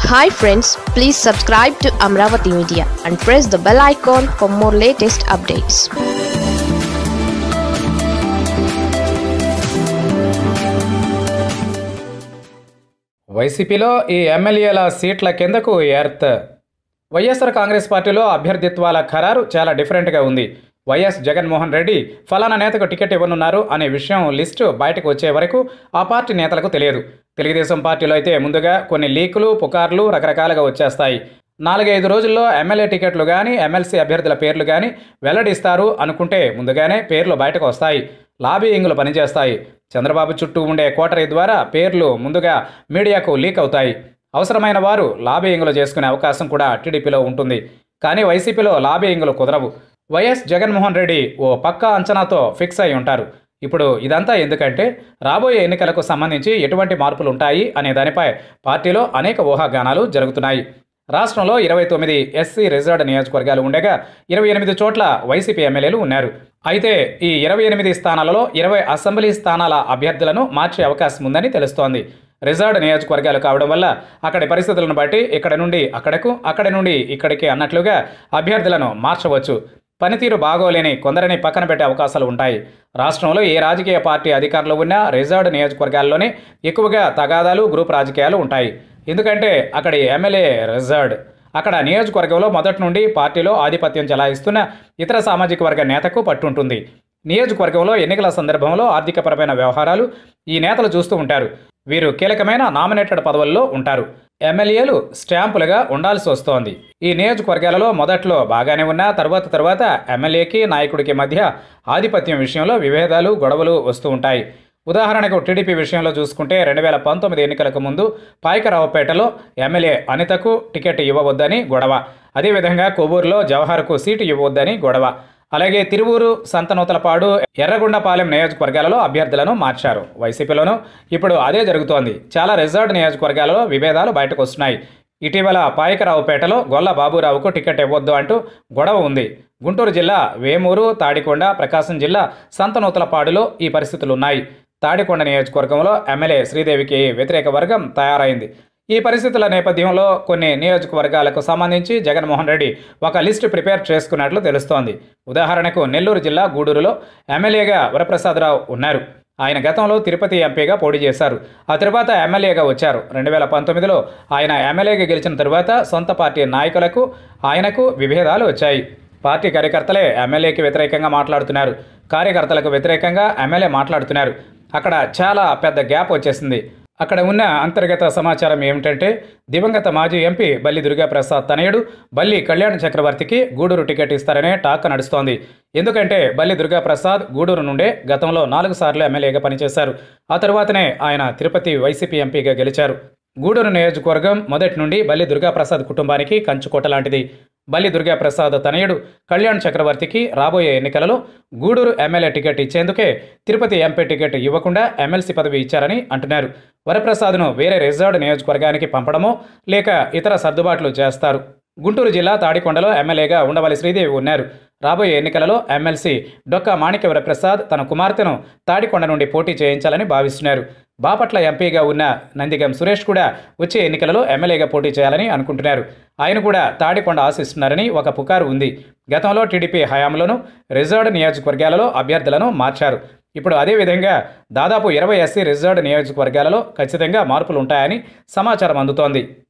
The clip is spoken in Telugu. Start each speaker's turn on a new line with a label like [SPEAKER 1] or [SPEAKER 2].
[SPEAKER 1] hi friends please subscribe to Amaravati media and press the bell icon for more latest updates
[SPEAKER 2] వైసీపీలో ఈ ఎమ్మెల్యేల సీట్ల కిందకు ఎర్త్ వైఎస్ఆర్ కాంగ్రెస్ పార్టీలో అభ్యర్థిత్వాల ఖరారు చాలా డిఫరెంట్గా ఉంది వైఎస్ జగన్మోహన్ రెడ్డి ఫలానా నేతకు టికెట్ ఇవ్వనున్నారు అనే విషయం లిస్టు బయటకు వచ్చే వరకు ఆ పార్టీ నేతలకు తెలియదు తెలుగుదేశం పార్టీలో అయితే ముందుగా కొన్ని లీకులు పుకార్లు రకరకాలుగా వచ్చేస్తాయి నాలుగైదు రోజుల్లో ఎమ్మెల్యే టికెట్లు కానీ ఎమ్మెల్సీ అభ్యర్థుల పేర్లు కానీ వెల్లడిస్తారు అనుకుంటే ముందుగానే పేర్లు బయటకు వస్తాయి లాబీయింగ్లు పనిచేస్తాయి చంద్రబాబు చుట్టూ ఉండే కోటరీ ద్వారా పేర్లు ముందుగా మీడియాకు లీక్ అవుతాయి అవసరమైన వారు లాబీయింగ్లు చేసుకునే అవకాశం కూడా టీడీపీలో ఉంటుంది కానీ వైసీపీలో లాబీయింగ్లు కుదరవు వైఎస్ జగన్మోహన్ రెడ్డి ఓ పక్కా అంచనాతో ఫిక్స్ అయి ఉంటారు ఇప్పుడు ఇదంతా ఎందుకంటే రాబోయే ఎన్నికలకు సంబంధించి ఎటువంటి మార్పులు ఉంటాయి అనే దానిపై పార్టీలో అనేక ఊహాగానాలు జరుగుతున్నాయి రాష్ట్రంలో ఇరవై తొమ్మిది ఎస్సీ రిజర్వ్డ్ నియోజకవర్గాలు ఉండగా ఇరవై ఎనిమిది చోట్ల వైసీపీ ఎమ్మెల్యేలు ఉన్నారు అయితే ఈ ఇరవై ఎనిమిది స్థానాలలో ఇరవై అసెంబ్లీ స్థానాల అభ్యర్థులను మార్చే అవకాశం ఉందని తెలుస్తోంది రిజర్వ్డ్ నియోజకవర్గాలు కావడం వల్ల అక్కడి పరిస్థితులను బట్టి ఇక్కడ నుండి అక్కడకు అక్కడి నుండి ఇక్కడికి అన్నట్లుగా అభ్యర్థులను మార్చవచ్చు పనితీరు బాగోలేని కొందరిని పక్కన పెట్టే అవకాశాలు ఉంటాయి రాష్ట్రంలో ఏ రాజకీయ పార్టీ అధికారంలో ఉన్నా రిజర్వ్డ్ నియోజకవర్గాల్లోనే ఎక్కువగా తగాదాలు గ్రూప్ రాజకీయాలు ఉంటాయి ఎందుకంటే అక్కడి ఎమ్మెల్యే రిజర్వ్డ్ అక్కడ నియోజకవర్గంలో మొదటి నుండి పార్టీలో ఆధిపత్యం చెలాయిస్తున్న ఇతర సామాజిక వర్గ నేతకు పట్టుంటుంది నియోజకవర్గంలో ఎన్నికల సందర్భంలో ఆర్థికపరమైన వ్యవహారాలు ఈ నేతలు చూస్తూ ఉంటారు వీరు కీలకమైన నామినేటెడ్ పదవుల్లో ఉంటారు ఎమ్మెల్యేలు స్టాంపులుగా ఉండాల్సి వస్తోంది ఈ నియోజకవర్గాలలో మొదట్లో బాగానే ఉన్నా తర్వాత తర్వాత ఎమ్మెల్యేకి నాయకుడికి మధ్య ఆధిపత్యం విషయంలో విభేదాలు గొడవలు వస్తూ ఉంటాయి ఉదాహరణకు టీడీపీ విషయంలో చూసుకుంటే రెండు వేల పంతొమ్మిది ఎన్నికలకు ముందు పాయకరావుపేటలో ఎమ్మెల్యే అనితకు టికెట్ ఇవ్వవద్దని గొడవ అదేవిధంగా కొవ్వూరులో జవహర్కు సీటు ఇవ్వవద్దని గొడవ అలాగే తిరువూరు సంతనూతలపాడు ఎర్రగొండపాలెం నియోజకవర్గాలలో అభ్యర్థులను మార్చారు వైసీపీలోనూ ఇప్పుడు అదే జరుగుతోంది చాలా రిజర్వ్డ్ నియోజకవర్గాలలో విభేదాలు బయటకు వస్తున్నాయి ఇటీవల పాయకరావుపేటలో గొల్ల బాబురావుకు టికెట్ ఇవ్వొద్దు అంటూ గొడవ ఉంది గుంటూరు జిల్లా వేమూరు తాడికొండ ప్రకాశం జిల్లా సంతనూతలపాడులో ఈ పరిస్థితులు ఉన్నాయి తాడికొండ నియోజకవర్గంలో ఎమ్మెల్యే శ్రీదేవికి వ్యతిరేక వర్గం తయారైంది ఈ పరిస్థితుల నేపథ్యంలో కొన్ని నియోజకవర్గాలకు సంబంధించి జగన్మోహన్ రెడ్డి ఒక లిస్టు ప్రిపేర్ చేసుకున్నట్లు తెలుస్తోంది ఉదాహరణకు నెల్లూరు జిల్లా గూడూరులో ఎమ్మెల్యేగా వరప్రసాదరావు ఉన్నారు ఆయన గతంలో తిరుపతి ఎంపీగా పోటీ చేశారు ఆ తర్వాత ఎమ్మెల్యేగా వచ్చారు రెండు వేల పంతొమ్మిదిలో ఆయన ఎమ్మెల్యేగా గెలిచిన తరువాత సొంత పార్టీ నాయకులకు ఆయనకు విభేదాలు వచ్చాయి పార్టీ కార్యకర్తలే ఎమ్మెల్యేకి వ్యతిరేకంగా మాట్లాడుతున్నారు కార్యకర్తలకు వ్యతిరేకంగా ఎమ్మెల్యే మాట్లాడుతున్నారు అక్కడ చాలా పెద్ద గ్యాప్ వచ్చేసింది అక్కడ ఉన్న అంతర్గత సమాచారం ఏమిటంటే దివంగత మాజీ ఎంపీ బల్లి దుర్గాప్రసాద్ తనయుడు బల్లి కళ్యాణ్ చక్రవర్తికి గూడూరు టికెట్ ఇస్తారనే టాక్ నడుస్తోంది ఎందుకంటే బల్లి దుర్గాప్రసాద్ గూడూరు నుండే గతంలో నాలుగు సార్లు ఎమ్మెల్యేగా పనిచేశారు ఆ తరువాతనే ఆయన తిరుపతి వైసీపీ ఎంపీగా గెలిచారు గూడూరు నియోజకవర్గం మొదటి నుండి బల్లి దుర్గాప్రసాద్ కుటుంబానికి కంచుకోట లాంటిది బల్లి దుర్గాప్రసాద్ తనయుడు కళ్యాణ్ చక్రవర్తికి రాబోయే ఎన్నికలలో గూడూరు ఎమ్మెల్యే టికెట్ ఇచ్చేందుకే తిరుపతి ఎంపీ టికెట్ ఇవ్వకుండా ఎమ్మెల్సీ పదవి ఇచ్చారని అంటున్నారు వరప్రసాద్ను వేరే రిజర్వ్డ్ నియోజకవర్గానికి పంపడమో లేక ఇతర సర్దుబాట్లు చేస్తారు గుంటూరు జిల్లా తాడికొండలో ఎమ్మెల్యేగా ఉండవల్లి శ్రీదేవి ఉన్నారు రాబోయే ఎన్నికలలో ఎమ్మెల్సీ డొక్క మాణిక్య వరప్రసాద్ తన కుమార్తెను తాడికొండ నుండి పోటీ చేయించాలని భావిస్తున్నారు బాపట్ల ఎంపీగా ఉన్న నందిగం సురేష్ కూడా వచ్చే ఎన్నికలలో ఎమ్మెల్యేగా పోటీ చేయాలని అనుకుంటున్నారు ఆయన కూడా తాడికొండ ఆశిస్తున్నారని ఒక పుకారు ఉంది గతంలో టీడీపీ హయాంలోనూ రిజర్వ్డ్ నియోజకవర్గాలలో అభ్యర్థులను మార్చారు ఇప్పుడు అదేవిధంగా దాదాపు ఇరవై ఎస్సీ రిజర్వ్డ్ నియోజకవర్గాలలో ఖచ్చితంగా మార్పులు ఉంటాయని సమాచారం అందుతోంది